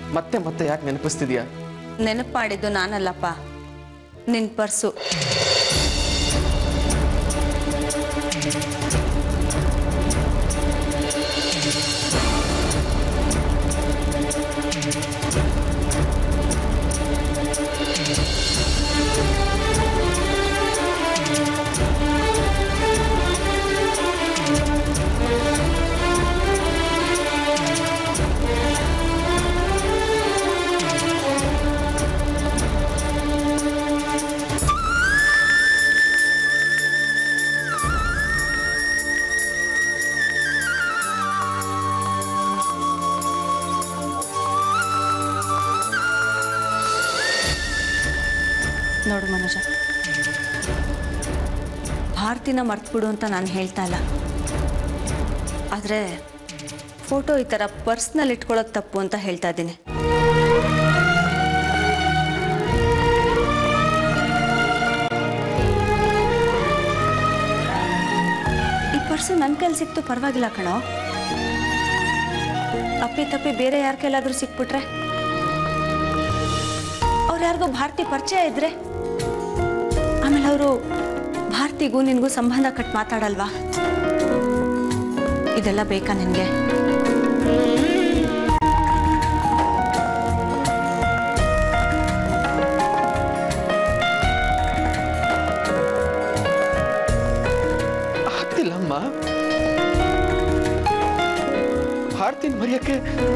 ಮತ್ತೆ ಮತ್ತೆ ಯಾಕೆ ನೆನಪಿಸ್ತಿದ್ಯಾ ನೆನಪು ಮಾಡಿದ್ದು ನಾನಲ್ಲಪ್ಪ ನಿನ್ನ ಪರ್ಸು ನೋಡು ಮನೋಜ ಭಾರತಿನ ಮರ್ತ್ಬಿಡು ಅಂತ ನಾನು ಹೇಳ್ತಾ ಇಲ್ಲ ಆದರೆ ಫೋಟೋ ಈ ಥರ ಪರ್ಸ್ನಲ್ಲಿ ಇಟ್ಕೊಳ್ಳೋದು ತಪ್ಪು ಅಂತ ಹೇಳ್ತಾ ಇದ್ದೀನಿ ಈ ಪರ್ಸು ನನ್ನ ಕೈಲಿ ಸಿಕ್ತು ಪರವಾಗಿಲ್ಲ ಕಣೋ ಅಪ್ಪಿ ತಪ್ಪಿ ಬೇರೆ ಯಾರ ಕೈಲಾದ್ರೂ ಸಿಕ್ಬಿಟ್ರೆ ಅವ್ರು ಯಾರಿಗೋ ಭಾರತಿ ಪರಿಚಯ ಇದ್ರೆ ಆಮೇಲೆ ಅವರು ಭಾರತಿಗೂ ನಿನಗೂ ಸಂಬಂಧ ಕಟ್ ಮಾತಾಡಲ್ವಾ ಇದೆಲ್ಲ ಬೇಕಾ ನಿನಗೆ ಆಗ್ತಿಲ್ಲ ಅಮ್ಮ ಭಾರತಿನ ಮರೆಯಕ್ಕೆ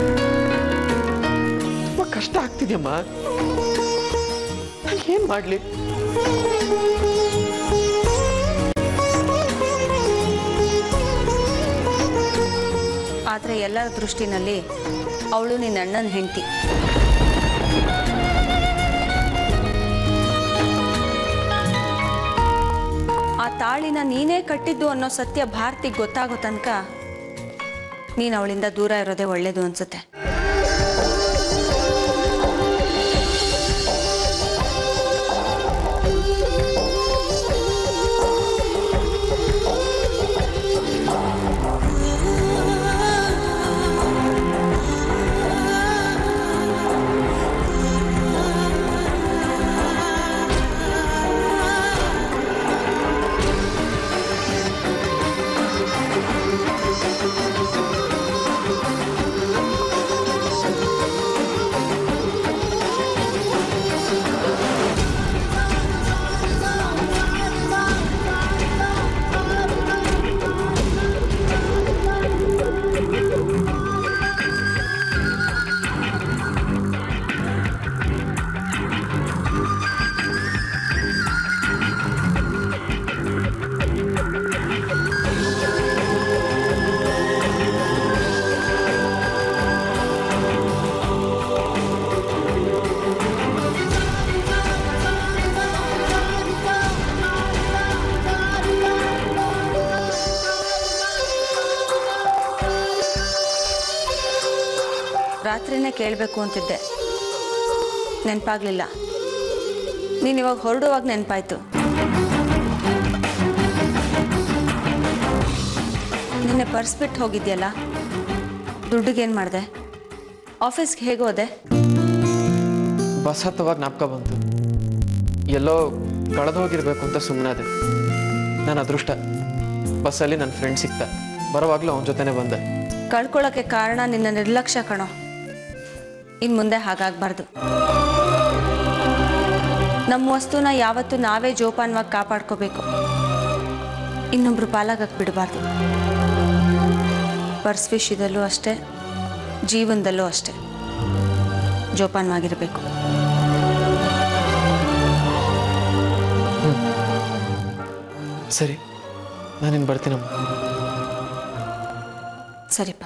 ತುಂಬಾ ಕಷ್ಟ ಆಗ್ತಿದ್ಯಮ್ಮ ನಾನು ಏನ್ ಮಾಡ್ಲಿ ಆದರೆ ಎಲ್ಲರ ದೃಷ್ಟಿನಲ್ಲಿ ಅವಳು ನಿನ್ನ ಅಣ್ಣನ ಹೆಂಡತಿ ಆ ತಾಳಿನ ನೀನೇ ಕಟ್ಟಿದ್ದು ಅನ್ನೋ ಸತ್ಯ ಭಾರತಿಗೆ ಗೊತ್ತಾಗೋ ತನಕ ನೀನು ಅವಳಿಂದ ದೂರ ಇರೋದೇ ಒಳ್ಳೇದು ಅನ್ಸುತ್ತೆ ರಾತ್ರಿನೇ ಕೇಳಬೇಕು ಅಂತಿದ್ದೆ ನೆನಪಾಗ್ಲಿಲ್ಲ ನೀನು ಇವಾಗ ಹೊರಡುವಾಗ ನೆನಪಾಯ್ತು ನಿನ್ನೆ ಪರ್ಸ್ ಬಿಟ್ಟು ಹೋಗಿದ್ಯಲ್ಲ ದುಡ್ಡಿಗೇನು ಮಾಡಿದೆ ಆಫೀಸ್ಗೆ ಹೇಗೆ ಹೋದೆ ಬಸ್ ಹತ್ತವಾಗ ಜ್ಞಾಪಕ ಬಂತು ಎಲ್ಲೋ ಕಳೆದು ಹೋಗಿರ್ಬೇಕು ಅಂತ ಸುಮ್ಮನಾದೆ ನನ್ನ ಅದೃಷ್ಟ ಬಸ್ಸಲ್ಲಿ ನನ್ನ ಫ್ರೆಂಡ್ ಸಿಕ್ತ ಬರೋವಾಗ್ಲೂ ಅವನ ಜೊತೆನೆ ಬಂದೆ ಕಳ್ಕೊಳ್ಳೋಕ್ಕೆ ಕಾರಣ ನಿನ್ನ ನಿರ್ಲಕ್ಷ್ಯ ಕಣೋ ಇನ್ನು ಮುಂದೆ ಹಾಗಾಗಬಾರ್ದು ನಮ್ಮ ವಸ್ತುನ ಯಾವತ್ತೂ ನಾವೇ ಜೋಪಾನವಾಗಿ ಕಾಪಾಡ್ಕೋಬೇಕು ಇನ್ನೊಬ್ರು ಪಾಲಾಗಕ್ಕೆ ಬಿಡಬಾರ್ದು ಪರ್ಸ್ ವಿಷಯದಲ್ಲೂ ಅಷ್ಟೇ ಜೀವನದಲ್ಲೂ ಅಷ್ಟೇ ಜೋಪಾನವಾಗಿರಬೇಕು ಸರಿ ನಾನಿನ್ನು ಬರ್ತೀನಮ್ಮ ಸರಿಪ್ಪ